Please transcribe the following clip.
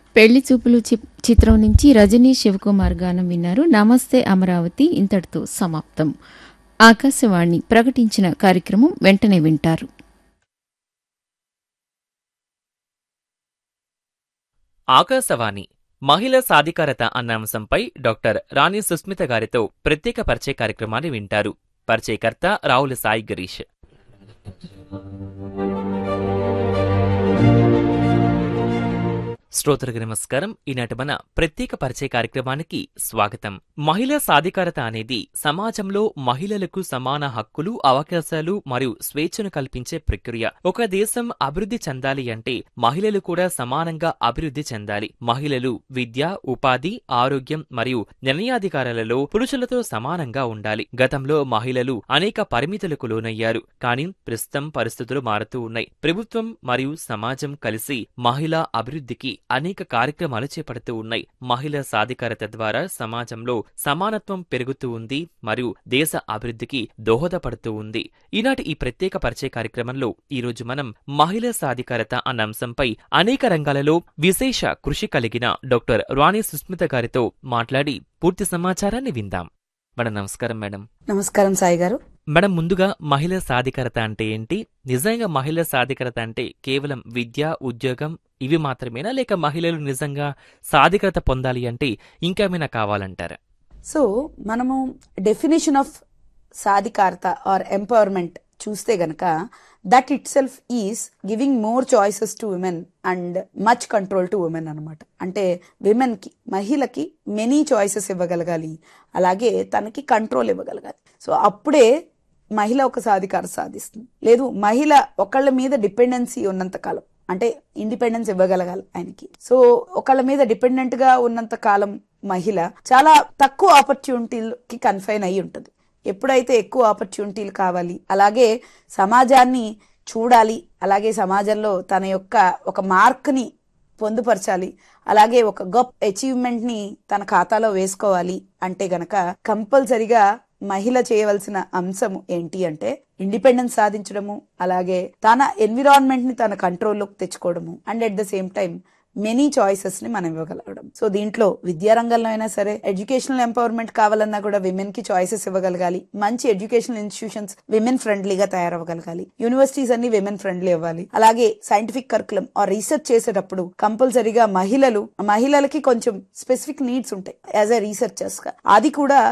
పెళ్లి చూపులు చి- చిత్రం నుంచి రజనీ శివకుమార్ గానం విన్నారు నమస్తే అమరావతి ఇంతటితో సమాప్తం ఆకాశవాణి ప్రకటించిన కార్యక్రమం వెంటనే వింటారు ఆకాశవాణి మహిళా సాధికారత అన్న అంశంపై డాక్టర్ రాణి సుస్మిత గారితో ప్రత్యేక పరిచయ కార్యక్రమాన్ని వింటారు పరిచయకర్త రావుల సాయి గిరీష్ శ్రోతలకు నమస్కారం ఈనాటి మన ప్రత్యేక పరిచయ కార్యక్రమానికి స్వాగతం మహిళా సాధికారత అనేది సమాజంలో మహిళలకు సమాన హక్కులు అవకాశాలు మరియు స్వేచ్ఛను కల్పించే ప్రక్రియ ఒక దేశం అభివృద్ధి చెందాలి అంటే మహిళలు కూడా సమానంగా అభివృద్ధి చెందాలి మహిళలు విద్య ఉపాధి ఆరోగ్యం మరియు నిర్ణయాధికారాలలో పురుషులతో సమానంగా ఉండాలి గతంలో మహిళలు అనేక పరిమితులకు లోనయ్యారు కానీ ప్రస్తుతం పరిస్థితులు మారుతూ ఉన్నాయి ప్రభుత్వం మరియు సమాజం కలిసి మహిళా అభివృద్ధికి అనేక కార్యక్రమాలు చేపడుతూ ఉన్నాయి మహిళా సాధికారత ద్వారా సమాజంలో సమానత్వం పెరుగుతూ ఉంది మరియు దేశ అభివృద్ధికి దోహదపడుతూ ఉంది ఈనాటి ఈ ప్రత్యేక పరిచయ కార్యక్రమంలో ఈ రోజు మనం మహిళా సాధికారత అన్న అంశంపై అనేక రంగాలలో విశేష కృషి కలిగిన డాక్టర్ రాణి సుస్మిత గారితో మాట్లాడి పూర్తి సమాచారాన్ని విందాం మేడం నమస్కారం మేడం నమస్కారం సాయి గారు మేడం ముందుగా మహిళా సాధికారత అంటే ఏంటి నిజంగా మహిళా సాధికారత అంటే కేవలం విద్య ఉద్యోగం ఇవి మాత్రమేనా లేక మహిళలు నిజంగా సాధికారత పొందాలి అంటే ఇంకేమైనా కావాలంటారా సో మనము డెఫినేషన్ ఆఫ్ సాధికారత ఆర్ ఎంపవర్మెంట్ చూస్తే గనక that itself is giving more choices to women and much control to women అనమాట అంటే విమెన్ కి మహిళకి మెనీ చాయిసెస్ ఇవ్వగలగాలి అలాగే తనకి కంట్రోల్ ఇవ్వగలగాలి సో అప్పుడే మహిళ ఒక సాధికారత సాధిస్తుంది లేదు మహిళ ఒకళ్ళ మీద డిపెండెన్సీ ఉన్నంత కాలం అంటే ఇండిపెండెన్స్ ఇవ్వగలగాలి ఆయనకి సో ఒకళ్ళ మీద డిపెండెంట్ గా ఉన్నంత కాలం మహిళ చాలా తక్కువ ఆపర్చునిటీలకి కన్ఫైన్ అయి ఉంటుంది ఎప్పుడైతే ఎక్కువ ఆపర్చునిటీలు కావాలి అలాగే సమాజాన్ని చూడాలి అలాగే సమాజంలో తన యొక్క ఒక మార్క్ని పొందుపరచాలి అలాగే ఒక గొప్ప అచీవ్మెంట్ ని తన ఖాతాలో వేసుకోవాలి అంటే గనక కంపల్సరిగా మహిళ చేయవలసిన అంశం ఏంటి అంటే ఇండిపెండెన్స్ సాధించడము అలాగే తన ఎన్విరాన్మెంట్ ని తన కంట్రోల్లోకి తెచ్చుకోవడము and at the same time many choices ని మనం ఇవ్వగలగడం సో దీంట్లో విద్యారంగంలో అయినా సరే ఎడ్యుకేషనల్ ఎంపవర్మెంట్ కావాలన్నా కూడా విమెన్ కి చాయిసెస్ ఇవ్వగలగాలి మంచి ఎడ్యుకేషనల్ ఇన్స్టిట్యూషన్స్ విమెన్ ఫ్రెండ్లీగా తయారవ్వగలగాలి యూనివర్సిటీస్ అన్ని విమెన్ ఫ్రెండ్లీ అవ్వాలి అలాగే సైంటిఫిక్ కరికులం ఆర్ రీసెర్చ్ చేసేటప్పుడు కంపల్సరీగా మహిళలు మహిళలకి కొంచెం స్పెసిఫిక్ నీడ్స్ ఉంటాయి యాజ్ ఎ రీసెర్చర్స్ గా అది కూడా